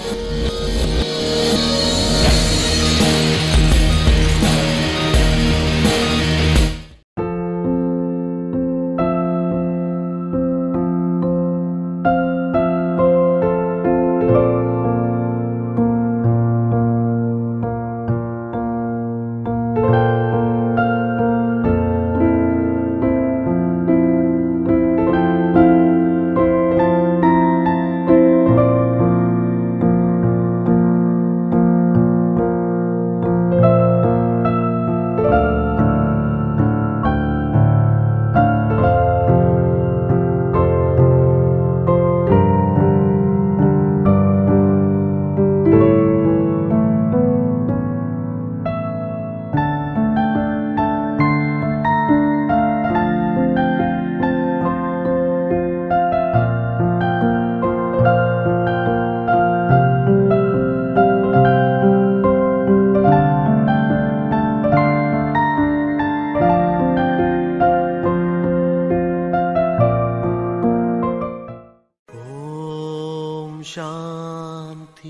ॐ शान्ति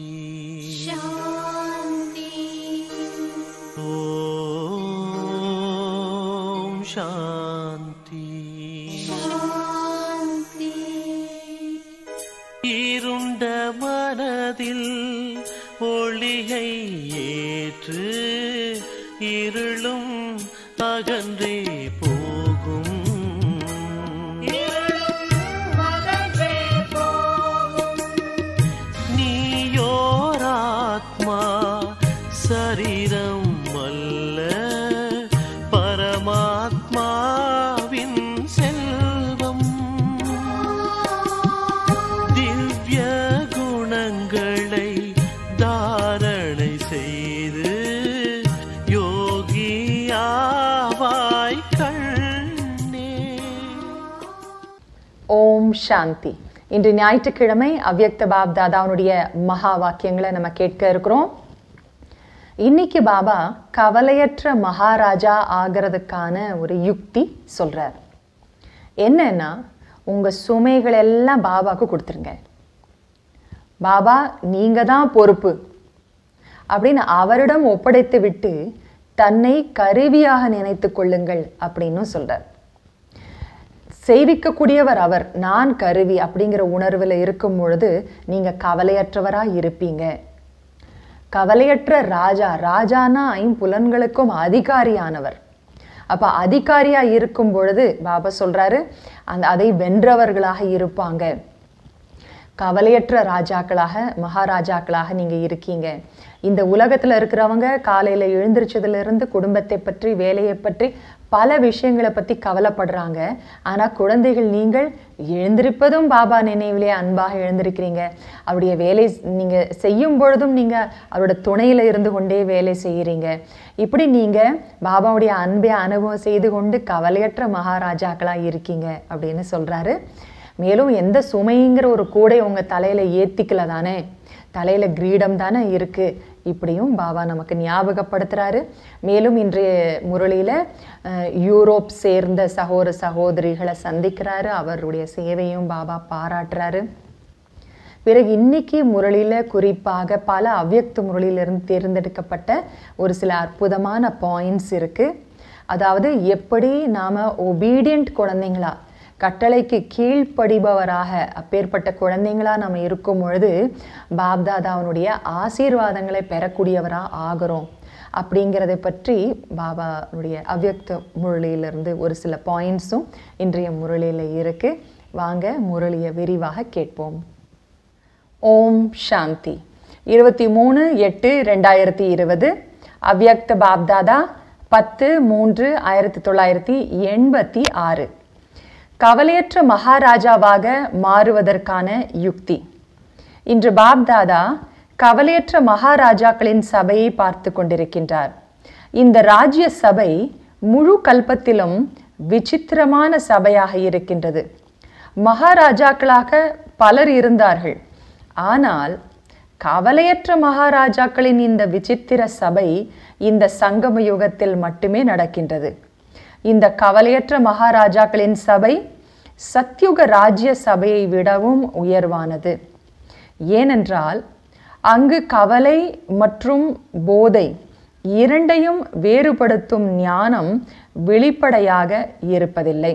शान्ति ॐ शान्ति शान्ति இருண்ட மனதில் ஒளியை ஏற்று இருளும் அகன்றே போகும் நீயோராத்மா சரீரம் அல்ல பரமாத்மாவின் செல்வம் திவ்ய குணங்களை தாரணை செய்து யோகியாவாய் கண்ணே ஓம் சாந்தி இன்று ஞாயிற்றுக்கிழமை அவ்யக்த பாப் தாதாவுடைய மகா வாக்கியங்களை நம்ம கேட்க இருக்கிறோம் இன்னைக்கு பாபா கவலையற்ற மகாராஜா ஆகிறதுக்கான ஒரு யுக்தி சொல்றார் என்னன்னா உங்க சுமைகள் எல்லாம் பாபாவுக்கு கொடுத்துருங்க பாபா நீங்க தான் பொறுப்பு அப்படின்னு அவரிடம் ஒப்படைத்து விட்டு தன்னை கருவியாக நினைத்து கொள்ளுங்கள் அப்படின்னு சொல்றார் செய்விக்கக்கூடியவர் அவர் நான் கருவி அப்படிங்கிற உணர்வில் இருக்கும் பொழுது நீங்க கவலையற்றவரா இருப்பீங்க கவலையற்ற ராஜா ராஜானா ஐம்புலன்களுக்கும் அதிகாரியானவர் அப்ப அதிகாரியா இருக்கும் பொழுது பாபா சொல்றாரு அந்த அதை வென்றவர்களாக இருப்பாங்க கவலையற்ற ராஜாக்களாக மகாராஜாக்களாக நீங்க இருக்கீங்க இந்த உலகத்துல இருக்கிறவங்க காலையில எழுந்திரிச்சதுல இருந்து குடும்பத்தை பற்றி வேலையை பற்றி பல விஷயங்களை பத்தி கவலைப்படுறாங்க ஆனா குழந்தைகள் நீங்கள் எழுந்திருப்பதும் பாபா நினைவிலே அன்பாக எழுந்திருக்கிறீங்க அவருடைய வேலை நீங்க செய்யும் பொழுதும் நீங்க அவரோட துணையில இருந்து கொண்டே வேலை செய்கிறீங்க இப்படி நீங்க பாபாவுடைய அன்பை அனுபவம் செய்து கொண்டு கவலையற்ற மகாராஜாக்களா இருக்கீங்க அப்படின்னு சொல்றாரு மேலும் எந்த சுமைங்கிற ஒரு கூடை உங்க தலையில ஏத்திக்கல தானே தலையில கிரீடம் தானே இருக்கு இப்படியும் பாபா நமக்கு ஞாபகப்படுத்துறாரு மேலும் இன்றைய முரளியில அஹ், யூரோப் சேர்ந்த சகோதர சகோதரிகளை சந்திக்கிறாரு அவருடைய சேவையும் பாபா பாராட்டுறாரு பிறகு இன்னைக்கு முரளியில குறிப்பாக பல அவ்யக்த முரளியிலிருந்து தேர்ந்தெடுக்கப்பட்ட ஒரு சில அற்புதமான பாயிண்ட்ஸ் இருக்கு அதாவது எப்படி நாம ஒபீடியன்ட் குழந்தைங்களா கட்டளைக்கு கீழ்ப்படிபவராக அப்பேற்பட்ட குழந்தைங்களா நம்ம இருக்கும் பொழுது பாப்தாதாவனுடைய ஆசீர்வாதங்களை பெறக்கூடியவரா ஆகிறோம் அப்படிங்கிறதை பற்றி பாபாவுடைய அவ்யக்த முரளியிலிருந்து ஒரு சில பாயிண்ட்ஸும் இன்றைய முரளியில் இருக்கு வாங்க முரளியை விரிவாக கேட்போம் ஓம் சாந்தி இருபத்தி மூணு எட்டு ரெண்டாயிரத்தி இருபது அவ்யக்த பாப்தாதா பத்து மூன்று ஆயிரத்தி தொள்ளாயிரத்தி எண்பத்தி ஆறு கவலையற்ற மகாராஜாவாக மாறுவதற்கான யுக்தி இன்று பாப்தாதா கவலையற்ற மகாராஜாக்களின் சபையை பார்த்து கொண்டிருக்கின்றார் இந்த ராஜ்ய சபை முழு கல்பத்திலும் விசித்திரமான சபையாக இருக்கின்றது மகாராஜாக்களாக பலர் இருந்தார்கள் ஆனால் கவலையற்ற மகாராஜாக்களின் இந்த விசித்திர சபை இந்த சங்கம யுகத்தில் மட்டுமே நடக்கின்றது இந்த கவலையற்ற மகாராஜாக்களின் சபை சத்யுக ராஜ்ய சபையை விடவும் உயர்வானது ஏனென்றால் அங்கு கவலை மற்றும் போதை இரண்டையும் வேறுபடுத்தும் ஞானம் வெளிப்படையாக இருப்பதில்லை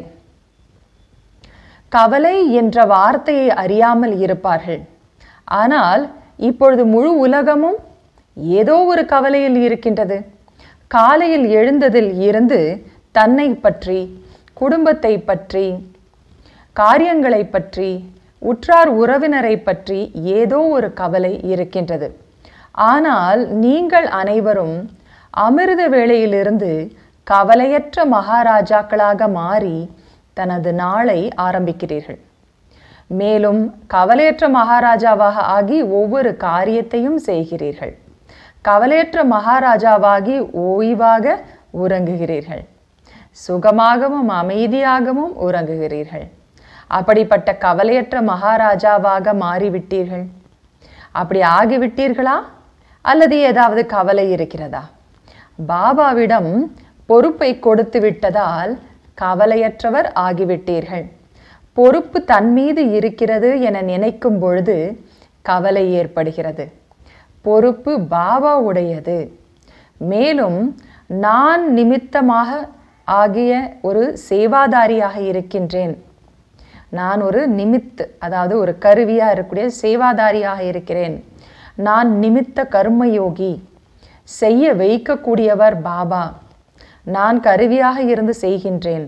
கவலை என்ற வார்த்தையை அறியாமல் இருப்பார்கள் ஆனால் இப்பொழுது முழு உலகமும் ஏதோ ஒரு கவலையில் இருக்கின்றது காலையில் எழுந்ததில் இருந்து தன்னை பற்றி குடும்பத்தை பற்றி காரியங்களை பற்றி உற்றார் உறவினரை பற்றி ஏதோ ஒரு கவலை இருக்கின்றது ஆனால் நீங்கள் அனைவரும் அமிர்த வேளையிலிருந்து கவலையற்ற மகாராஜாக்களாக மாறி தனது நாளை ஆரம்பிக்கிறீர்கள் மேலும் கவலையற்ற மகாராஜாவாக ஆகி ஒவ்வொரு காரியத்தையும் செய்கிறீர்கள் கவலையற்ற மகாராஜாவாகி ஓய்வாக உறங்குகிறீர்கள் சுகமாகவும் அமைதியாகவும் உறங்குகிறீர்கள் அப்படிப்பட்ட கவலையற்ற மகாராஜாவாக மாறிவிட்டீர்கள் அப்படி ஆகிவிட்டீர்களா அல்லது ஏதாவது கவலை இருக்கிறதா பாபாவிடம் பொறுப்பை கொடுத்து விட்டதால் கவலையற்றவர் ஆகிவிட்டீர்கள் பொறுப்பு தன் மீது இருக்கிறது என நினைக்கும் பொழுது கவலை ஏற்படுகிறது பொறுப்பு பாபாவுடையது மேலும் நான் நிமித்தமாக ஆகிய ஒரு சேவாதாரியாக இருக்கின்றேன் நான் ஒரு நிமித் அதாவது ஒரு கருவியா இருக்கக்கூடிய சேவாதாரியாக இருக்கிறேன் நான் நிமித்த கர்மயோகி செய்ய வைக்கக்கூடியவர் பாபா நான் கருவியாக இருந்து செய்கின்றேன்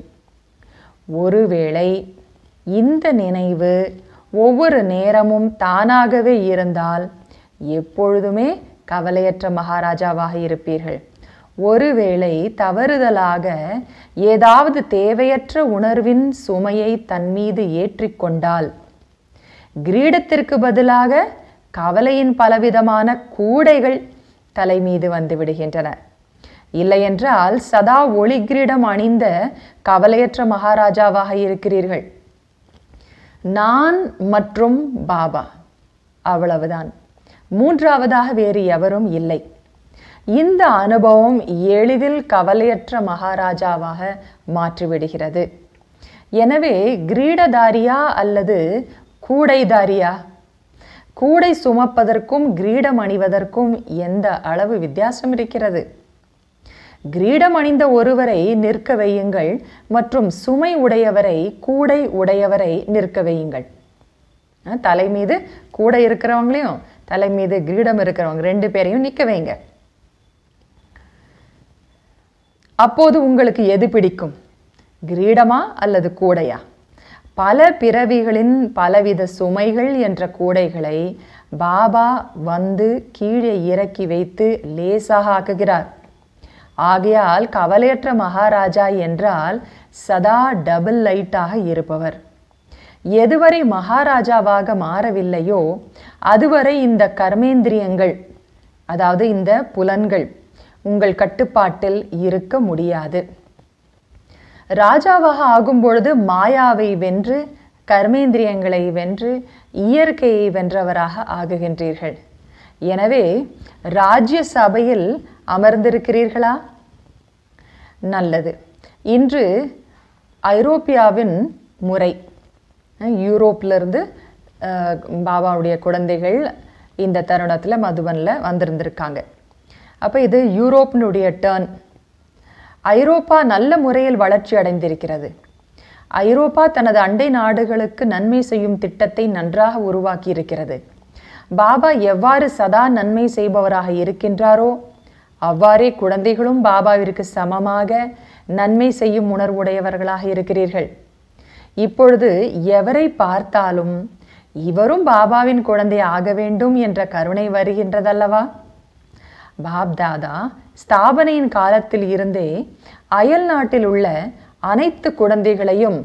ஒருவேளை இந்த நினைவு ஒவ்வொரு நேரமும் தானாகவே இருந்தால் எப்பொழுதுமே கவலையற்ற மகாராஜாவாக இருப்பீர்கள் ஒருவேளை தவறுதலாக ஏதாவது தேவையற்ற உணர்வின் சுமையை தன் மீது ஏற்றிக்கொண்டால் கிரீடத்திற்கு பதிலாக கவலையின் பலவிதமான கூடைகள் தலை மீது வந்து விடுகின்றன இல்லையென்றால் சதா ஒளி கிரீடம் அணிந்த கவலையற்ற மகாராஜாவாக இருக்கிறீர்கள் நான் மற்றும் பாபா அவ்வளவுதான் மூன்றாவதாக வேறு எவரும் இல்லை இந்த அனுபவம் எளிதில் கவலையற்ற மகாராஜாவாக மாற்றிவிடுகிறது எனவே கிரீடதாரியா அல்லது கூடைதாரியா கூடை சுமப்பதற்கும் கிரீடம் அணிவதற்கும் எந்த அளவு வித்தியாசம் இருக்கிறது கிரீடம் அணிந்த ஒருவரை நிற்க வையுங்கள் மற்றும் சுமை உடையவரை கூடை உடையவரை நிற்க வையுங்கள் அஹ், தலை மீது கூடை இருக்கிறவங்களையும் தலை மீது கிரீடம் இருக்கிறவங்க ரெண்டு பேரையும் நிற்க வைங்க அப்போது உங்களுக்கு எது பிடிக்கும் கிரீடமா அல்லது கூடையா பல பிறவிகளின் பலவித சுமைகள் என்ற கூடைகளை பாபா வந்து கீழே இறக்கி வைத்து லேசாக ஆக்குகிறார் ஆகையால் கவலையற்ற மகாராஜா என்றால் சதா டபுள் லைட்டாக இருப்பவர் எதுவரை மகாராஜாவாக மாறவில்லையோ அதுவரை இந்த கர்மேந்திரியங்கள் அதாவது இந்த புலன்கள் உங்கள் கட்டுப்பாட்டில் இருக்க முடியாது ராஜாவாக ஆகும் பொழுது மாயாவை வென்று கர்மேந்திரியங்களை வென்று இயற்கையை வென்றவராக ஆகுகின்றீர்கள் எனவே ராஜ்ய சபையில் அமர்ந்திருக்கிறீர்களா நல்லது இன்று ஐரோப்பியாவின் முறை அஹ் யூரோப்பிலிருந்து அஹ், பாபாவுடைய குழந்தைகள் இந்த தருணத்தில் மதுபனில் வந்திருந்திருக்காங்க அப்போ இது யூரோப்பினுடைய டேர்ன் ஐரோப்பா நல்ல முறையில் வளர்ச்சி அடைந்திருக்கிறது ஐரோப்பா தனது அண்டை நாடுகளுக்கு நன்மை செய்யும் திட்டத்தை நன்றாக உருவாக்கி இருக்கிறது பாபா எவ்வாறு சதா நன்மை செய்பவராக இருக்கின்றாரோ அவ்வாறே குழந்தைகளும் பாபாவிற்கு சமமாக நன்மை செய்யும் உணர்வுடையவர்களாக இருக்கிறீர்கள் இப்பொழுது எவரை பார்த்தாலும் இவரும் பாபாவின் குழந்தை ஆக வேண்டும் என்ற கருணை வருகின்றதல்லவா பாப்தாதா ஸ்தாபனையின் காலத்தில் இருந்தே அயல் நாட்டில் உள்ள அனைத்து குழந்தைகளையும்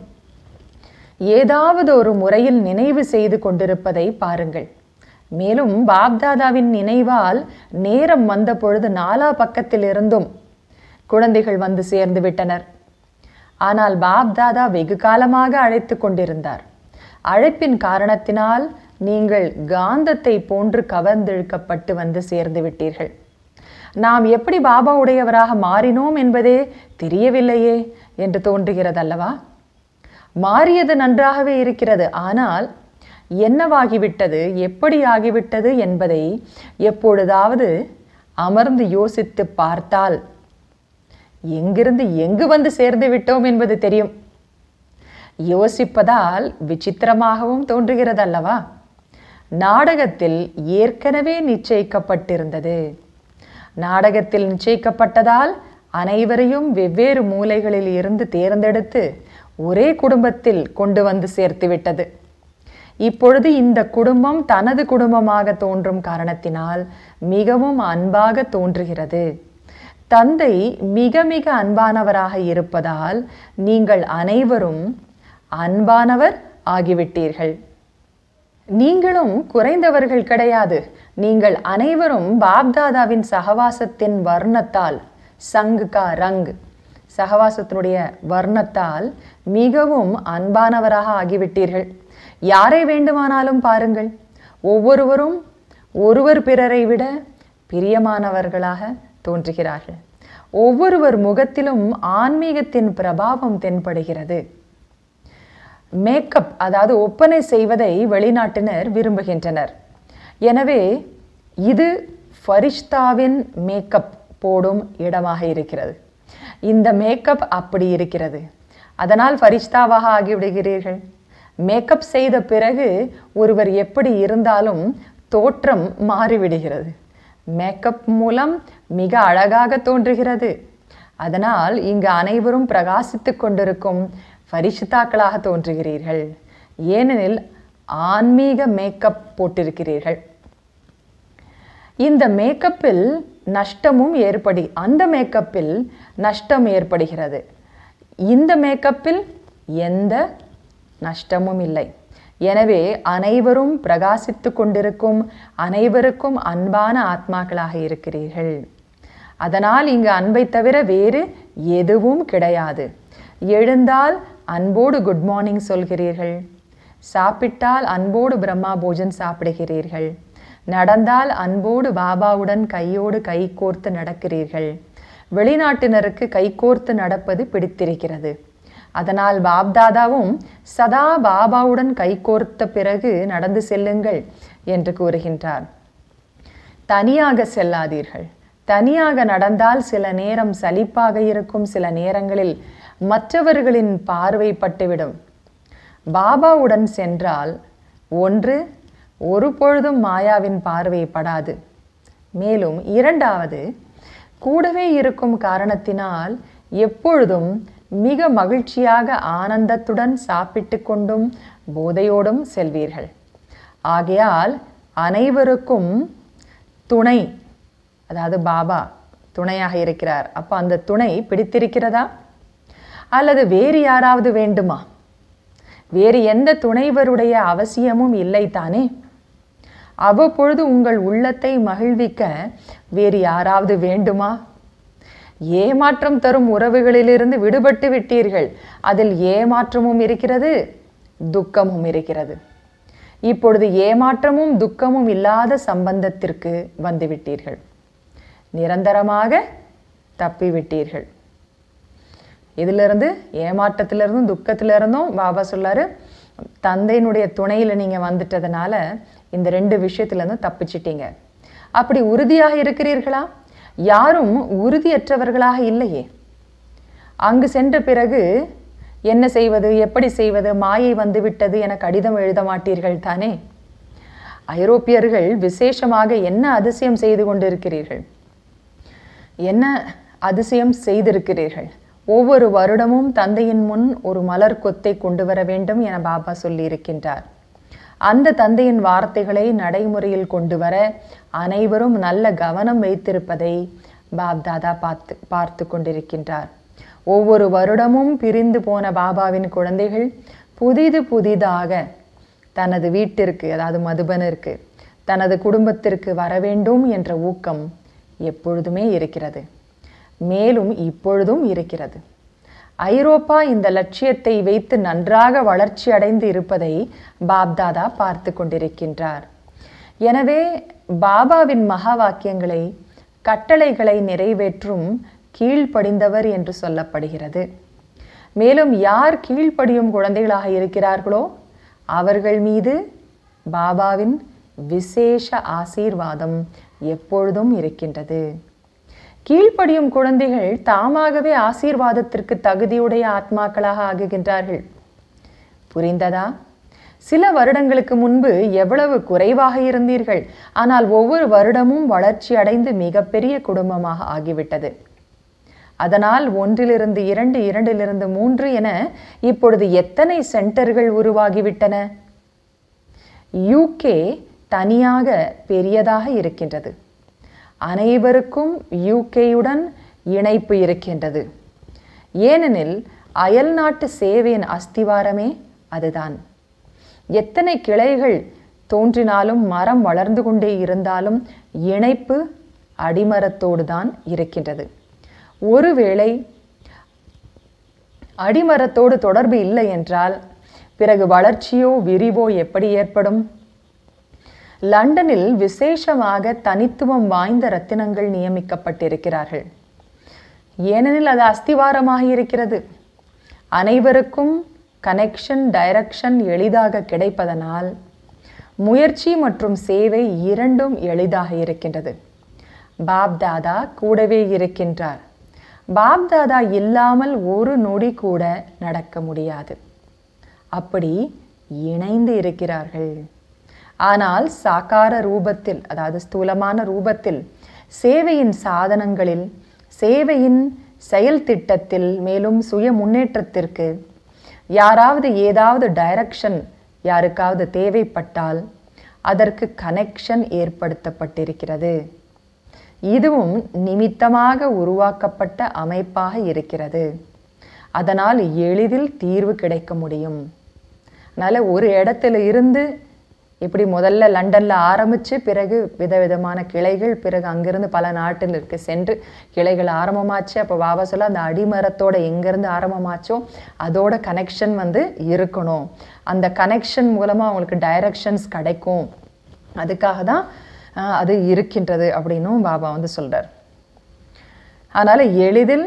ஏதாவது ஒரு முறையில் நினைவு செய்து கொண்டிருப்பதை பாருங்கள் மேலும் பாப்தாதாவின் நினைவால் நேரம் வந்த பொழுது நாலா பக்கத்தில் இருந்தும் குழந்தைகள் வந்து சேர்ந்து விட்டனர் ஆனால் பாப்தாதா வெகு காலமாக அழைத்து கொண்டிருந்தார் அழைப்பின் காரணத்தினால் நீங்கள் காந்தத்தை போன்று கவர்ந்திழுக்கப்பட்டு வந்து சேர்ந்து விட்டீர்கள் நாம் எப்படி பாபா உடையவராக மாறினோம் என்பதே தெரியவில்லையே என்று தோன்றுகிறதல்லவா மாறியது நன்றாகவே இருக்கிறது ஆனால் என்னவாகிவிட்டது எப்படி ஆகிவிட்டது என்பதை எப்பொழுதாவது அமர்ந்து யோசித்து பார்த்தால் எங்கிருந்து எங்கு வந்து சேர்ந்து விட்டோம் என்பது தெரியும் யோசிப்பதால் விசித்திரமாகவும் தோன்றுகிறது அல்லவா நாடகத்தில் ஏற்கனவே நிச்சயிக்கப்பட்டிருந்தது நாடகத்தில் நிச்சயிக்கப்பட்டதால் அனைவரையும் வெவ்வேறு மூலைகளில் இருந்து தேர்ந்தெடுத்து ஒரே குடும்பத்தில் கொண்டு வந்து சேர்த்து விட்டது இப்பொழுது இந்த குடும்பம் தனது குடும்பமாக தோன்றும் காரணத்தினால் மிகவும் அன்பாக தோன்றுகிறது தந்தை மிக மிக அன்பானவராக இருப்பதால் நீங்கள் அனைவரும் அன்பானவர் ஆகிவிட்டீர்கள் நீங்களும் குறைந்தவர்கள் கிடையாது நீங்கள் அனைவரும் பாப்தாதாவின் சகவாசத்தின் வர்ணத்தால் சங்குகா ரங் சகவாசத்தினுடைய வர்ணத்தால் மிகவும் அன்பானவராக ஆகிவிட்டீர்கள் யாரை வேண்டுமானாலும் பாருங்கள் ஒவ்வொருவரும் ஒருவர் பிறரை விட பிரியமானவர்களாக தோன்றுகிறார்கள் ஒவ்வொருவர் முகத்திலும் ஆன்மீகத்தின் பிரபாவம் தென்படுகிறது மேக்கப் அதாவது ஒப்பனை செய்வதை வெளிநாட்டினர் விரும்புகின்றனர் எனவே இது ஃபரிஷ்தாவின் மேக்கப் போடும் இடமாக இருக்கிறது இந்த மேக்கப் அப்படி இருக்கிறது அதனால் ஃபரிஷ்தாவாக ஆகிவிடுகிறீர்கள் மேக்கப் செய்த பிறகு ஒருவர் எப்படி இருந்தாலும் தோற்றம் மாறிவிடுகிறது மேக்கப் மூலம் மிக அழகாக தோன்றுகிறது அதனால் இங்கு அனைவரும் பிரகாசித்துக் கொண்டிருக்கும் பரிசுத்தாக்களாக தோன்றுகிறீர்கள் ஏனெனில் ஆன்மீக மேக்கப் போட்டிருக்கிறீர்கள் இந்த மேக்கப்பில் நஷ்டமும் ஏற்படி அந்த மேக்கப்பில் நஷ்டம் ஏற்படுகிறது இந்த மேக்கப்பில் எந்த நஷ்டமும் இல்லை எனவே அனைவரும் பிரகாசித்து கொண்டிருக்கும் அனைவருக்கும் அன்பான ஆத்மாக்களாக இருக்கிறீர்கள் அதனால் இங்கு அன்பை தவிர வேறு எதுவும் கிடையாது எழுந்தால் அன்போடு குட் மார்னிங் சொல்கிறீர்கள் சாப்பிட்டால் அன்போடு பிரம்மா போஜன் சாப்பிடுகிறீர்கள் நடந்தால் அன்போடு பாபாவுடன் கையோடு கை கோர்த்து நடக்கிறீர்கள் வெளிநாட்டினருக்கு கைகோர்த்து நடப்பது பிடித்திருக்கிறது அதனால் பாப்தாதாவும் சதா பாபாவுடன் கைகோர்த்த பிறகு நடந்து செல்லுங்கள் என்று கூறுகின்றார் தனியாக செல்லாதீர்கள் தனியாக நடந்தால் சில நேரம் சலிப்பாக இருக்கும் சில நேரங்களில் மற்றவர்களின் பார்வை பட்டுவிடும் பாபாவுடன் சென்றால் ஒன்று ஒரு பொழுதும் மாயாவின் பார்வை படாது மேலும் இரண்டாவது கூடவே இருக்கும் காரணத்தினால் எப்பொழுதும் மிக மகிழ்ச்சியாக ஆனந்தத்துடன் சாப்பிட்டு கொண்டும் போதையோடும் செல்வீர்கள் ஆகையால் அனைவருக்கும் துணை அதாவது பாபா துணையாக இருக்கிறார் அப்போ அந்த துணை பிடித்திருக்கிறதா அல்லது வேறு யாராவது வேண்டுமா வேறு எந்த துணைவருடைய அவசியமும் இல்லை தானே அவ்வப்பொழுது உங்கள் உள்ளத்தை மகிழ்விக்க வேறு யாராவது வேண்டுமா ஏமாற்றம் தரும் உறவுகளிலிருந்து விடுபட்டு விட்டீர்கள் அதில் ஏமாற்றமும் இருக்கிறது துக்கமும் இருக்கிறது இப்பொழுது ஏமாற்றமும் துக்கமும் இல்லாத சம்பந்தத்திற்கு வந்துவிட்டீர்கள் நிரந்தரமாக தப்பிவிட்டீர்கள் இதிலிருந்து ஏமாற்றத்திலிருந்தும் துக்கத்திலிருந்தும் பாபா சொல்லாரு தந்தையினுடைய துணையில நீங்க வந்துட்டதுனால இந்த ரெண்டு விஷயத்திலிருந்து தப்பிச்சிட்டீங்க அப்படி உறுதியாக இருக்கிறீர்களா யாரும் உறுதியற்றவர்களாக இல்லையே அங்கு சென்ற பிறகு என்ன செய்வது எப்படி செய்வது மாயை வந்து விட்டது என கடிதம் எழுத மாட்டீர்கள் தானே ஐரோப்பியர்கள் விசேஷமாக என்ன அதிசயம் செய்து கொண்டிருக்கிறீர்கள் என்ன அதிசயம் செய்திருக்கிறீர்கள் ஒவ்வொரு வருடமும் தந்தையின் முன் ஒரு மலர் கொத்தை கொண்டு வர வேண்டும் என பாபா சொல்லியிருக்கின்றார் அந்த தந்தையின் வார்த்தைகளை நடைமுறையில் கொண்டு வர அனைவரும் நல்ல கவனம் வைத்திருப்பதை பாப்தாதா பார்த்து பார்த்து கொண்டிருக்கின்றார் ஒவ்வொரு வருடமும் பிரிந்து போன பாபாவின் குழந்தைகள் புதிது புதிதாக தனது வீட்டிற்கு அதாவது மதுபனிற்கு தனது குடும்பத்திற்கு வர வேண்டும் என்ற ஊக்கம் எப்பொழுதுமே இருக்கிறது மேலும் இப்பொழுதும் இருக்கிறது ஐரோப்பா இந்த லட்சியத்தை வைத்து நன்றாக வளர்ச்சி அடைந்து இருப்பதை பாப்தாதா பார்த்து கொண்டிருக்கின்றார் எனவே பாபாவின் மகா வாக்கியங்களை கட்டளைகளை நிறைவேற்றும் கீழ்ப்படிந்தவர் என்று சொல்லப்படுகிறது மேலும் யார் கீழ்ப்படியும் குழந்தைகளாக இருக்கிறார்களோ அவர்கள் மீது பாபாவின் விசேஷ ஆசீர்வாதம் எப்பொழுதும் இருக்கின்றது கீழ்ப்படியும் குழந்தைகள் தாமாகவே ஆசீர்வாதத்திற்கு தகுதியுடைய ஆத்மாக்களாக ஆகுகின்றார்கள் புரிந்ததா சில வருடங்களுக்கு முன்பு எவ்வளவு குறைவாக இருந்தீர்கள் ஆனால் ஒவ்வொரு வருடமும் வளர்ச்சி அடைந்து மிகப்பெரிய குடும்பமாக ஆகிவிட்டது அதனால் ஒன்றிலிருந்து இரண்டு இரண்டிலிருந்து மூன்று என இப்பொழுது எத்தனை சென்டர்கள் உருவாகிவிட்டன யூகே தனியாக பெரியதாக இருக்கின்றது அனைவருக்கும் யூகேயுடன் இணைப்பு இருக்கின்றது ஏனெனில் அயல்நாட்டு சேவையின் அஸ்திவாரமே அதுதான் எத்தனை கிளைகள் தோன்றினாலும் மரம் வளர்ந்து கொண்டே இருந்தாலும் இணைப்பு அடிமரத்தோடு தான் இருக்கின்றது ஒருவேளை அடிமரத்தோடு தொடர்பு இல்லை என்றால் பிறகு வளர்ச்சியோ விரிவோ எப்படி ஏற்படும் லண்டனில் விசேஷமாக தனித்துவம் வாய்ந்த ரத்தினங்கள் நியமிக்கப்பட்டிருக்கிறார்கள் ஏனெனில் அது அஸ்திவாரமாக இருக்கிறது அனைவருக்கும் கனெக்ஷன் டைரக்ஷன் எளிதாக கிடைப்பதனால் முயற்சி மற்றும் சேவை இரண்டும் எளிதாக இருக்கின்றது பாப்தாதா கூடவே இருக்கின்றார் பாப்தாதா இல்லாமல் ஒரு நொடி கூட நடக்க முடியாது அப்படி இணைந்து இருக்கிறார்கள் ஆனால் சாக்கார ரூபத்தில் அதாவது ஸ்தூலமான ரூபத்தில் சேவையின் சாதனங்களில் சேவையின் செயல் திட்டத்தில் மேலும் சுய முன்னேற்றத்திற்கு யாராவது ஏதாவது டைரக்ஷன் யாருக்காவது தேவைப்பட்டால் அதற்கு கனெக்ஷன் ஏற்படுத்தப்பட்டிருக்கிறது இதுவும் நிமித்தமாக உருவாக்கப்பட்ட அமைப்பாக இருக்கிறது அதனால் எளிதில் தீர்வு கிடைக்க முடியும் அதனால் ஒரு இடத்துல இருந்து இப்படி முதல்ல லண்டனில் ஆரம்பித்து பிறகு விதவிதமான கிளைகள் பிறகு அங்கிருந்து பல நாட்டிற்கு சென்று கிளைகள் ஆரம்பமாச்சு அப்போ வாவா சொல்ல அந்த அடிமரத்தோட எங்கேருந்து ஆரம்பமாச்சோ அதோட கனெக்ஷன் வந்து இருக்கணும் அந்த கனெக்ஷன் மூலமாக அவங்களுக்கு டைரக்ஷன்ஸ் கிடைக்கும் அதுக்காக தான் ஆஹ், அது இருக்கின்றது அப்படின்னும் பாபா வந்து சொல்கிறார் அதனால் எளிதில்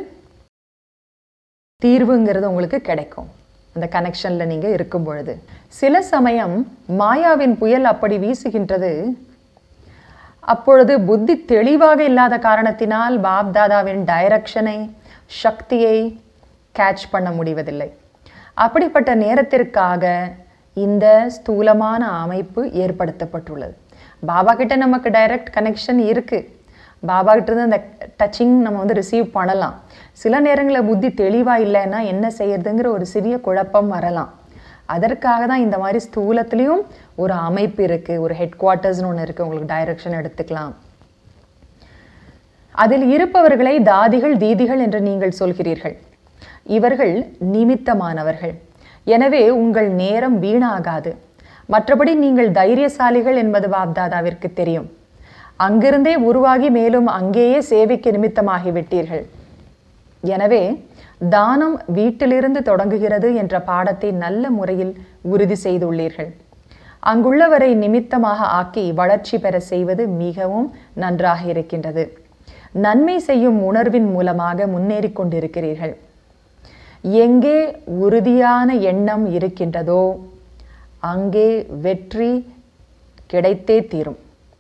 தீர்வுங்கிறது உங்களுக்கு கிடைக்கும் அந்த கனெக்ஷனில் நீங்கள் இருக்கும் பொழுது சில சமயம் மாயாவின் புயல் அப்படி வீசுகின்றது அப்பொழுது புத்தி தெளிவாக இல்லாத காரணத்தினால் பாப் தாதாவின் டைரக்ஷனை சக்தியை கேட்ச் பண்ண முடிவதில்லை அப்படிப்பட்ட நேரத்திற்காக இந்த ஸ்தூலமான அமைப்பு ஏற்படுத்தப்பட்டுள்ளது பாபா கிட்ட நமக்கு டைரக்ட் கனெக்ஷன் இருக்கு பாபா கிட்ட இருந்து அந்த டச்சிங் நம்ம வந்து ரிசீவ் பண்ணலாம் சில நேரங்களில் புத்தி தெளிவா இல்லைன்னா என்ன செய்யறதுங்கிற ஒரு சிறிய குழப்பம் வரலாம் அதற்காக தான் இந்த மாதிரி ஸ்தூலத்திலையும் ஒரு அமைப்பு இருக்கு ஒரு ஹெட் குவார்ட்டர்ஸ்னு ஒன்று இருக்கு உங்களுக்கு டைரக்ஷன் எடுத்துக்கலாம் அதில் இருப்பவர்களை தாதிகள் தீதிகள் என்று நீங்கள் சொல்கிறீர்கள் இவர்கள் நிமித்தமானவர்கள் எனவே உங்கள் நேரம் வீணாகாது மற்றபடி நீங்கள் தைரியசாலிகள் என்பது பாப்தாதாவிற்கு தெரியும் அங்கிருந்தே உருவாகி மேலும் அங்கேயே சேவைக்கு நிமித்தமாகி விட்டீர்கள் எனவே தானம் வீட்டிலிருந்து தொடங்குகிறது என்ற பாடத்தை நல்ல முறையில் உறுதி செய்துள்ளீர்கள் அங்குள்ளவரை நிமித்தமாக ஆக்கி வளர்ச்சி பெற செய்வது மிகவும் நன்றாக இருக்கின்றது நன்மை செய்யும் உணர்வின் மூலமாக முன்னேறிக் கொண்டிருக்கிறீர்கள் எங்கே உறுதியான எண்ணம் இருக்கின்றதோ அங்கே வெற்றி கிடைத்தே தீரும்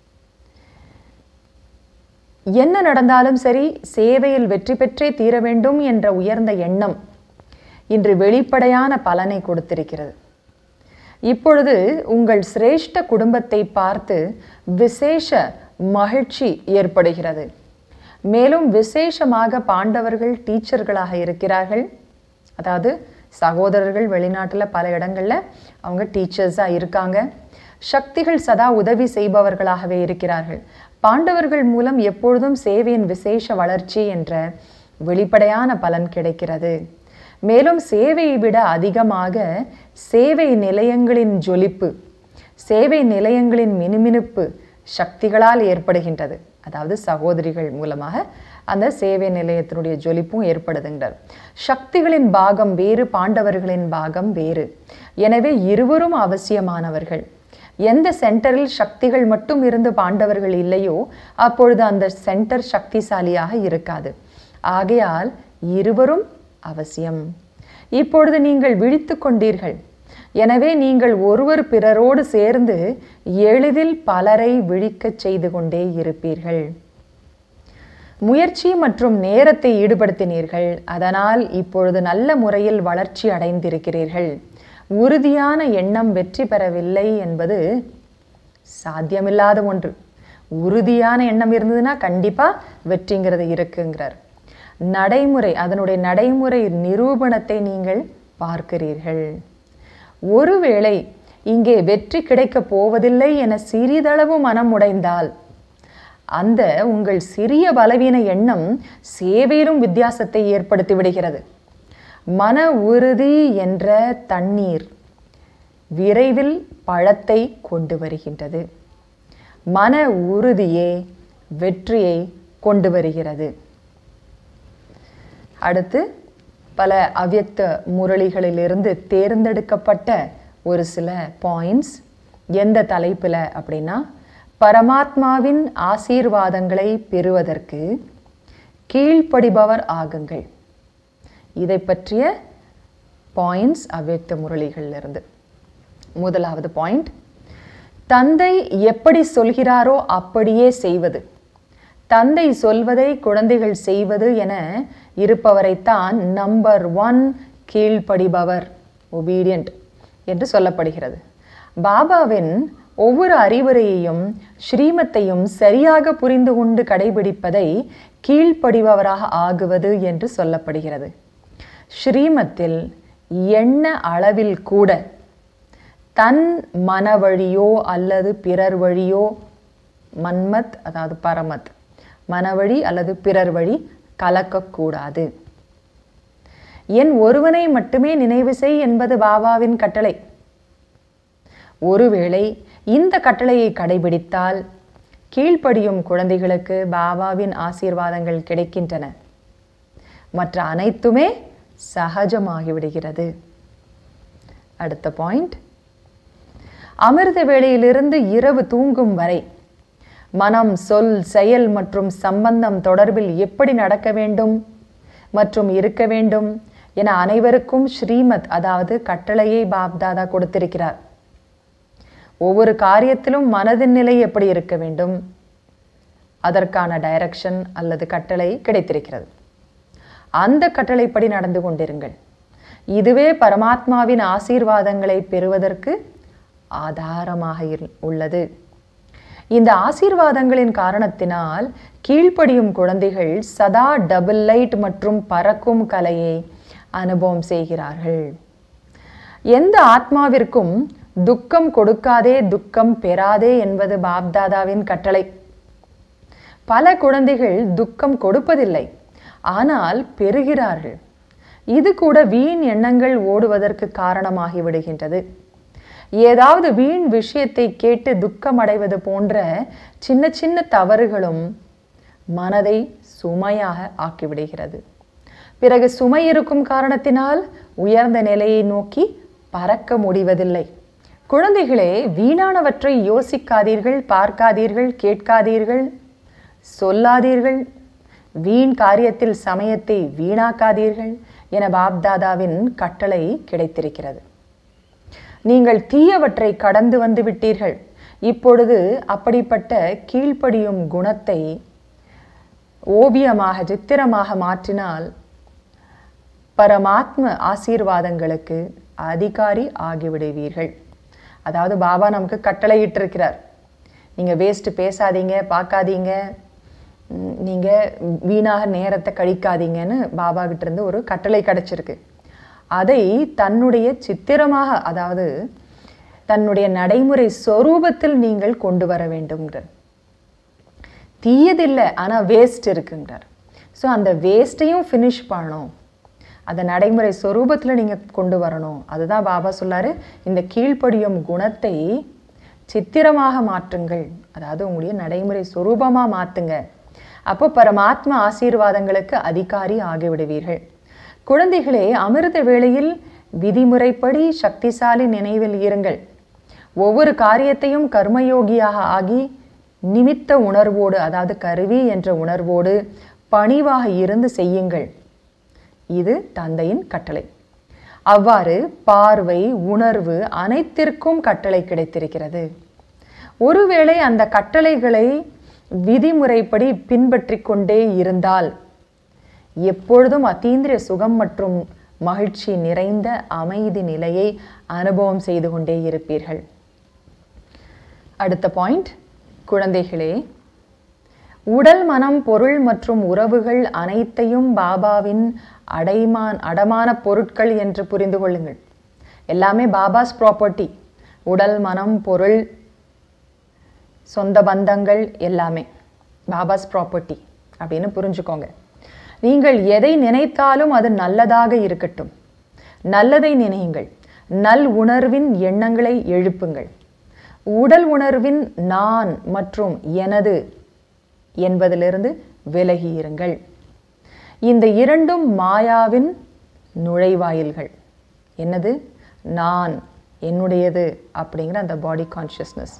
என்ன நடந்தாலும் சரி சேவையில் வெற்றி பெற்றே தீர வேண்டும் என்ற உயர்ந்த எண்ணம் இன்று வெளிப்படையான பலனை கொடுத்திருக்கிறது இப்பொழுது உங்கள் சிரேஷ்ட குடும்பத்தை பார்த்து விசேஷ மகிழ்ச்சி ஏற்படுகிறது மேலும் விசேஷமாக பாண்டவர்கள் டீச்சர்களாக இருக்கிறார்கள் அதாவது சகோதரர்கள் வெளிநாட்டில் பல இடங்களில் அவங்க டீச்சர்ஸாக இருக்காங்க சக்திகள் சதா உதவி செய்பவர்களாகவே இருக்கிறார்கள் பாண்டவர்கள் மூலம் எப்பொழுதும் சேவையின் விசேஷ வளர்ச்சி என்ற வெளிப்படையான பலன் கிடைக்கிறது மேலும் சேவையை விட அதிகமாக சேவை நிலையங்களின் ஜொலிப்பு சேவை நிலையங்களின் மினுமினுப்பு சக்திகளால் ஏற்படுகின்றது அதாவது சகோதரிகள் மூலமாக அந்த சேவை நிலையத்தினுடைய ஜொலிப்பும் ஏற்படுதுங்கிறார் சக்திகளின் பாகம் வேறு பாண்டவர்களின் பாகம் வேறு எனவே இருவரும் அவசியமானவர்கள் எந்த சென்டரில் சக்திகள் மட்டும் இருந்து பாண்டவர்கள் இல்லையோ அப்பொழுது அந்த சென்டர் சக்திசாலியாக இருக்காது ஆகையால் இருவரும் அவசியம் இப்பொழுது நீங்கள் விழித்து கொண்டீர்கள் எனவே நீங்கள் ஒருவர் பிறரோடு சேர்ந்து எளிதில் பலரை விழிக்கச் செய்து கொண்டே இருப்பீர்கள் முயற்சி மற்றும் நேரத்தை ஈடுபடுத்தினீர்கள் அதனால் இப்பொழுது நல்ல முறையில் வளர்ச்சி அடைந்திருக்கிறீர்கள் உறுதியான எண்ணம் வெற்றி பெறவில்லை என்பது சாத்தியமில்லாத ஒன்று உறுதியான எண்ணம் இருந்ததுன்னா கண்டிப்பா வெற்றிங்கிறது இருக்குங்கிறார் நடைமுறை அதனுடைய நடைமுறை நிரூபணத்தை நீங்கள் பார்க்கிறீர்கள் ஒருவேளை இங்கே வெற்றி கிடைக்கப் போவதில்லை என சிறிதளவு மனம் உடைந்தால் அந்த உங்கள் சிறிய பலவீன எண்ணம் சேவையிலும் வித்தியாசத்தை ஏற்படுத்தி விடுகிறது மன உறுதி என்ற தண்ணீர் விரைவில் பழத்தை கொண்டு வருகின்றது மன உறுதியே வெற்றியை கொண்டு வருகிறது அடுத்து பல அவ்யக்த முரளிகளிலிருந்து தேர்ந்தெடுக்கப்பட்ட ஒரு சில பாயிண்ட்ஸ் எந்த தலைப்பில் அப்படின்னா பரமாத்மாவின் ஆசீர்வாதங்களை பெறுவதற்கு கீழ்ப்படிபவர் ஆகுங்கள் இதை பற்றிய பாயிண்ட்ஸ் அவ்யக்த முரளிகளிலிருந்து முதலாவது பாயிண்ட் தந்தை எப்படி சொல்கிறாரோ அப்படியே செய்வது தந்தை சொல்வதை குழந்தைகள் செய்வது என இருப்பவரைத்தான் நம்பர் ஒன் கீழ்ப்படிபவர் ஒபீடியன்ட் என்று சொல்லப்படுகிறது பாபாவின் ஒவ்வொரு அறிவுரையையும் ஸ்ரீமத்தையும் சரியாக புரிந்து கொண்டு கடைபிடிப்பதை கீழ்ப்படிபவராக ஆகுவது என்று சொல்லப்படுகிறது ஸ்ரீமத்தில் எண்ண அளவில் கூட தன் மன வழியோ அல்லது பிறர் வழியோ மன்மத் அதாவது பரமத் மனவழி அல்லது பிறர் வழி கலக்கக்கூடாது என் ஒருவனை மட்டுமே நினைவு செய் என்பது பாபாவின் கட்டளை ஒருவேளை இந்த கட்டளையை கடைபிடித்தால் கீழ்ப்படியும் குழந்தைகளுக்கு பாபாவின் ஆசீர்வாதங்கள் கிடைக்கின்றன மற்ற அனைத்துமே சகஜமாகிவிடுகிறது அடுத்த பாயிண்ட் அமிர்த வேளையிலிருந்து இரவு தூங்கும் வரை மனம் சொல் செயல் மற்றும் சம்பந்தம் தொடர்பில் எப்படி நடக்க வேண்டும் மற்றும் இருக்க வேண்டும் என அனைவருக்கும் ஸ்ரீமத் அதாவது கட்டளையை பாப்தாதா கொடுத்திருக்கிறார் ஒவ்வொரு காரியத்திலும் மனதின் நிலை எப்படி இருக்க வேண்டும் அதற்கான டைரக்ஷன் அல்லது கட்டளை கிடைத்திருக்கிறது அந்த கட்டளைப்படி நடந்து கொண்டிருங்கள் இதுவே பரமாத்மாவின் ஆசீர்வாதங்களை பெறுவதற்கு ஆதாரமாக இரு- உள்ளது இந்த ஆசீர்வாதங்களின் காரணத்தினால் கீழ்ப்படியும் குழந்தைகள் சதா டபுள் லைட் மற்றும் பறக்கும் கலையை அனுபவம் செய்கிறார்கள் எந்த ஆத்மாவிற்கும் துக்கம் கொடுக்காதே துக்கம் பெறாதே என்பது பாப்தாதாவின் கட்டளை பல குழந்தைகள் துக்கம் கொடுப்பதில்லை ஆனால் பெறுகிறார்கள் இது கூட வீண் எண்ணங்கள் ஓடுவதற்கு காரணமாகி விடுகின்றது ஏதாவது வீண் விஷயத்தை கேட்டு துக்கம் அடைவது போன்ற சின்ன சின்ன தவறுகளும் மனதை சுமையாக ஆக்கிவிடுகிறது பிறகு சுமை இருக்கும் காரணத்தினால் உயர்ந்த நிலையை நோக்கி பறக்க முடிவதில்லை குழந்தைகளே வீணானவற்றை யோசிக்காதீர்கள் பார்க்காதீர்கள் கேட்காதீர்கள் சொல்லாதீர்கள் வீண் காரியத்தில் சமயத்தை வீணாக்காதீர்கள் என பாப்தாதாவின் கட்டளை கிடைத்திருக்கிறது நீங்கள் தீயவற்றை கடந்து வந்து விட்டீர்கள் இப்பொழுது அப்படிப்பட்ட கீழ்ப்படியும் குணத்தை ஓவியமாக சித்திரமாக மாற்றினால் பரமாத்ம ஆசீர்வாதங்களுக்கு அதிகாரி ஆகிவிடுவீர்கள் அதாவது பாபா நமக்கு கட்டளையிட்டிருக்கிறார் நீங்கள் வேஸ்ட் பேசாதீங்க பார்க்காதீங்க ம், நீங்க வீணாக நேரத்தை கழிக்காதீங்கன்னு பாபா கிட்ட இருந்து ஒரு கட்டளை கிடைச்சிருக்கு அதை தன்னுடைய சித்திரமாக அதாவது தன்னுடைய நடைமுறை சொரூபத்தில் நீங்கள் கொண்டு வர வேண்டும்ங்கிறார் தீயதில்லை ஆனால் வேஸ்ட் இருக்குங்கிறார் ஸோ அந்த வேஸ்ட்டையும் ஃபினிஷ் பண்ணணும் அந்த நடைமுறை சொரூபத்தில் நீங்கள் கொண்டு வரணும் அதுதான் பாபா சொல்லாரு இந்த கீழ்ப்படியும் குணத்தை சித்திரமாக மாற்றுங்கள் அதாவது உங்களுடைய நடைமுறை சொரூபமாக மாற்றுங்க அப்போ பரமாத்ம ஆசீர்வாதங்களுக்கு அதிகாரி ஆகிவிடுவீர்கள் குழந்தைகளே அமிர்த வேளையில் விதிமுறைப்படி சக்திசாலி நினைவில் இருங்கள் ஒவ்வொரு காரியத்தையும் கர்மயோகியாக ஆகி நிமித்த உணர்வோடு அதாவது கருவி என்ற உணர்வோடு பணிவாக இருந்து செய்யுங்கள் இது தந்தையின் கட்டளை அவ்வாறு பார்வை உணர்வு அனைத்திற்கும் கட்டளை கிடைத்திருக்கிறது ஒருவேளை அந்த கட்டளைகளை விதிமுறைப்படி பின்பற்றி கொண்டே இருந்தால் எப்பொழுதும் அத்தீந்திரிய சுகம் மற்றும் மகிழ்ச்சி நிறைந்த அமைதி நிலையை அனுபவம் செய்து கொண்டே இருப்பீர்கள் அடுத்த பாயிண்ட் குழந்தைகளே உடல் மனம் பொருள் மற்றும் உறவுகள் அனைத்தையும் பாபாவின் அடைமான் அடமான பொருட்கள் என்று புரிந்து கொள்ளுங்கள் எல்லாமே பாபாஸ் ப்ராப்பர்ட்டி உடல் மனம் பொருள் சொந்த பந்தங்கள் எல்லாமே பாபாஸ் ப்ராப்பர்ட்டி அப்படின்னு புரிஞ்சுக்கோங்க நீங்கள் எதை நினைத்தாலும் அது நல்லதாக இருக்கட்டும் நல்லதை நினையுங்கள் நல் உணர்வின் எண்ணங்களை எழுப்புங்கள் உடல் உணர்வின் நான் மற்றும் எனது என்பதிலிருந்து விலகி இருங்கள் இந்த இரண்டும் மாயாவின் நுழைவாயில்கள் என்னது நான் என்னுடையது அப்படிங்கிற அந்த பாடி கான்ஷியஸ்னஸ்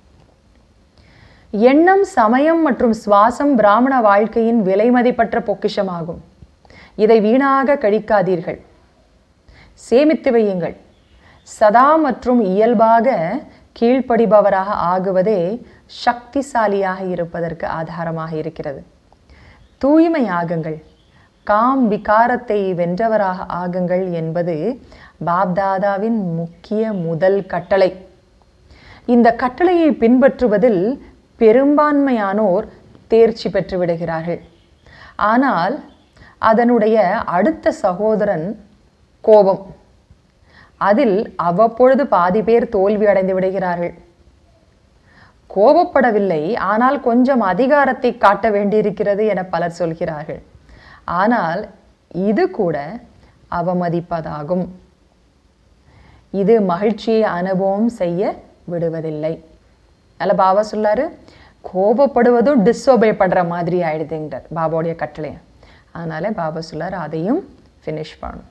எண்ணம் சமயம் மற்றும் சுவாசம் பிராமண வாழ்க்கையின் விலைமதிப்பற்ற பொக்கிஷமாகும் இதை வீணாக கழிக்காதீர்கள் சேமித்து வையுங்கள் சதா மற்றும் இயல்பாக கீழ்ப்படிபவராக ஆகுவதே சக்திசாலியாக இருப்பதற்கு ஆதாரமாக இருக்கிறது தூய்மையாகுங்கள் காம் விகாரத்தை வென்றவராக ஆகுங்கள் என்பது பாப்தாதாவின் முக்கிய முதல் கட்டளை இந்த கட்டளையை பின்பற்றுவதில் பெரும்பான்மையானோர் தேர்ச்சி பெற்று விடுகிறார்கள் ஆனால் அதனுடைய அடுத்த சகோதரன் கோபம் அதில் அவ்வப்பொழுது பாதி பேர் தோல்வி அடைந்து விடுகிறார்கள் கோபப்படவில்லை ஆனால் கொஞ்சம் அதிகாரத்தை காட்ட வேண்டியிருக்கிறது என பலர் சொல்கிறார்கள் ஆனால் இது கூட அவமதிப்பதாகும் இது மகிழ்ச்சியை அனுபவம் செய்ய விடுவதில்லை அல்ல பாபா சொல்லாரு கோபப்படுவதும் டிஸ்ஒபே படுற மாதிரி ஆயிடுதுங்கிறார் பாபாவுடைய கட்டளை அதனால பாபா சொல்லாரு அதையும் ஃபினிஷ் பண்ணணும்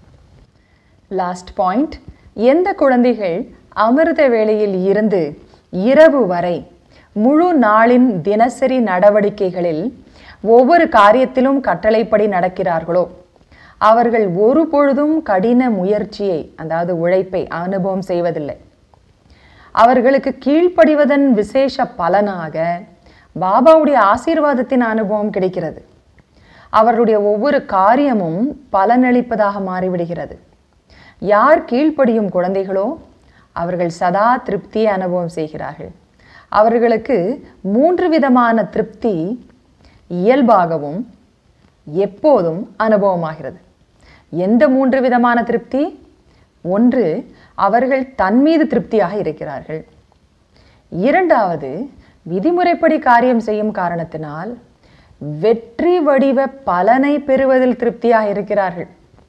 லாஸ்ட் பாயிண்ட் எந்த குழந்தைகள் அமிர்த வேளையில் இருந்து இரவு வரை முழு நாளின் தினசரி நடவடிக்கைகளில் ஒவ்வொரு காரியத்திலும் கட்டளைப்படி நடக்கிறார்களோ அவர்கள் ஒரு பொழுதும் கடின முயற்சியை அதாவது உழைப்பை அனுபவம் செய்வதில்லை அவர்களுக்கு கீழ்ப்படிவதன் விசேஷ பலனாக பாபாவுடைய ஆசீர்வாதத்தின் அனுபவம் கிடைக்கிறது அவர்களுடைய ஒவ்வொரு காரியமும் பலனளிப்பதாக மாறிவிடுகிறது யார் கீழ்ப்படியும் குழந்தைகளோ அவர்கள் சதா திருப்தியை அனுபவம் செய்கிறார்கள் அவர்களுக்கு மூன்று விதமான திருப்தி இயல்பாகவும் எப்போதும் அனுபவமாகிறது எந்த மூன்று விதமான திருப்தி ஒன்று அவர்கள் தன் மீது திருப்தியாக இருக்கிறார்கள் இரண்டாவது விதிமுறைப்படி காரியம் செய்யும் காரணத்தினால் வெற்றி வடிவ பலனை பெறுவதில் திருப்தியாக இருக்கிறார்கள்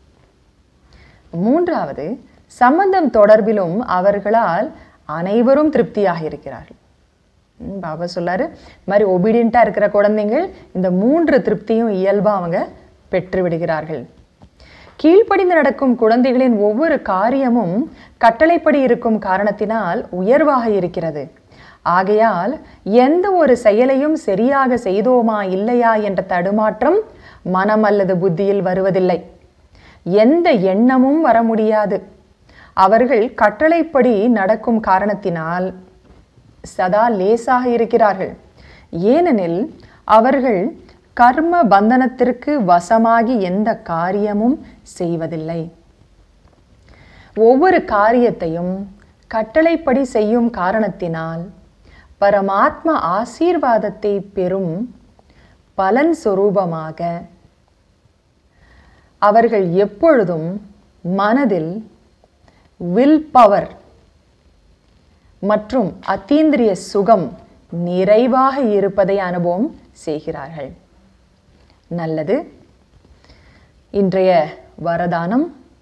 மூன்றாவது சம்பந்தம் தொடர்பிலும் அவர்களால் அனைவரும் திருப்தியாக இருக்கிறார்கள் ம், பாபா சொல்லாரு இந்த மாதிரி ஒபீடியண்ட்டாக இருக்கிற குழந்தைங்கள் இந்த மூன்று திருப்தியும் இயல்பாக அவங்க பெற்று விடுகிறார்கள் கீழ்ப்படிந்து நடக்கும் குழந்தைகளின் ஒவ்வொரு காரியமும் கட்டளைப்படி இருக்கும் காரணத்தினால் உயர்வாக இருக்கிறது ஆகையால் எந்த ஒரு செயலையும் சரியாக செய்தோமா இல்லையா என்ற தடுமாற்றம் மனம் அல்லது புத்தியில் வருவதில்லை எந்த எண்ணமும் வர முடியாது அவர்கள் கட்டளைப்படி நடக்கும் காரணத்தினால் சதா லேசாக இருக்கிறார்கள் ஏனெனில் அவர்கள் கர்ம பந்தனத்திற்கு வசமாகி எந்த காரியமும் செய்வதில்லை ஒவ்வொரு காரியத்தையும் கட்டளைப்படி செய்யும் காரணத்தினால் பரமாத்ம ஆசீர்வாதத்தை பெறும் பலன் சொரூபமாக அவர்கள் எப்பொழுதும் மனதில் வில் பவர் மற்றும் அத்தீந்திரிய சுகம் நிறைவாக இருப்பதை அனுபவம் செய்கிறார்கள் நல்லது இன்றைய வரதானம்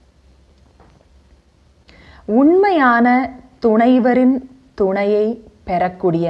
உண்மையான துணைவரின் துணையை பெறக்கூடிய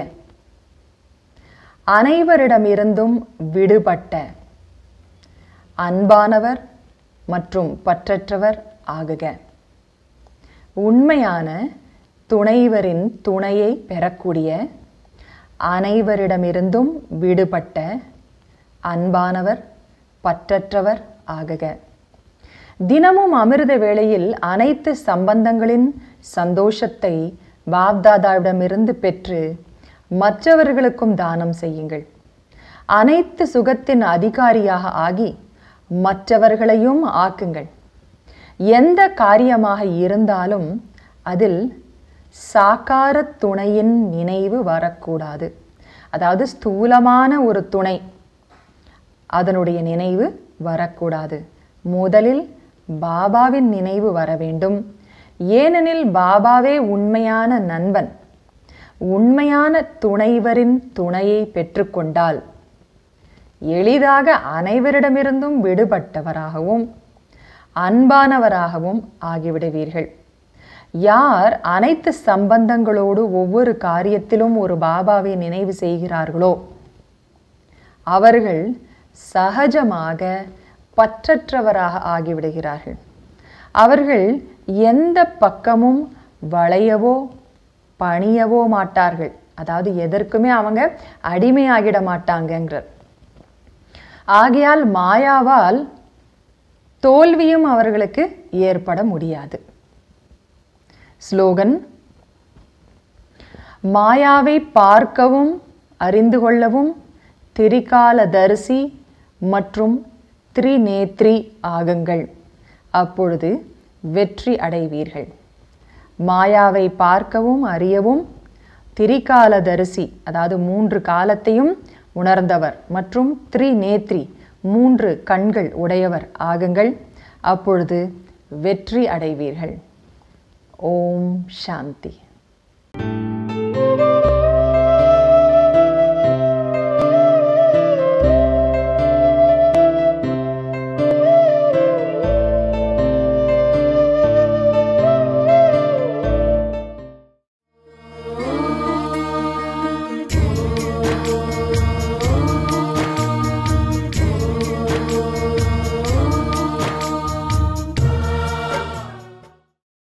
அனைவரிடமிருந்தும் விடுபட்ட அன்பானவர் மற்றும் பற்றற்றவர் ஆகுக உண்மையான துணைவரின் துணையை பெறக்கூடிய அனைவரிடமிருந்தும் விடுபட்ட அன்பானவர் பற்றற்றவர் ஆகுக தினமும் அமிர்த வேளையில் அனைத்து சம்பந்தங்களின் சந்தோஷத்தை பாப்தாதாவிடமிருந்து பெற்று மற்றவர்களுக்கும் தானம் செய்யுங்கள் அனைத்து சுகத்தின் அதிகாரியாக ஆகி மற்றவர்களையும் ஆக்குங்கள் எந்த காரியமாக இருந்தாலும் அதில் சாக்கார துணையின் நினைவு வரக்கூடாது அதாவது ஸ்தூலமான ஒரு துணை அதனுடைய நினைவு வரக்கூடாது முதலில் பாபாவின் நினைவு வர வேண்டும் ஏனெனில் பாபாவே உண்மையான நண்பன் உண்மையான துணைவரின் துணையை பெற்றுக்கொண்டால் எளிதாக அனைவரிடமிருந்தும் விடுபட்டவராகவும் அன்பானவராகவும் ஆகிவிடுவீர்கள் யார் அனைத்து சம்பந்தங்களோடு ஒவ்வொரு காரியத்திலும் ஒரு பாபாவை நினைவு செய்கிறார்களோ அவர்கள் சகஜமாக பற்றற்றவராக ஆகிவிடுகிறார்கள் அவர்கள் எந்த பக்கமும் வளையவோ பணியவோ மாட்டார்கள் அதாவது எதற்குமே அவங்க அடிமையாகிட மாட்டாங்கங்கிறார் ஆகையால் மாயாவால் தோல்வியும் அவர்களுக்கு ஏற்பட முடியாது ஸ்லோகன் மாயாவை பார்க்கவும் அறிந்து கொள்ளவும் திரிகாலதரிசி மற்றும் திரிநேத்ரி ஆகுங்கள் அப்பொழுது வெற்றி அடைவீர்கள் மாயாவை பார்க்கவும் அறியவும் திரிகாலதரிசி அதாவது மூன்று காலத்தையும் உணர்ந்தவர் மற்றும் த்ரிநேத்ரி மூன்று கண்கள் உடையவர் ஆகுங்கள் அப்பொழுது வெற்றி அடைவீர்கள் ஓம் சாந்தி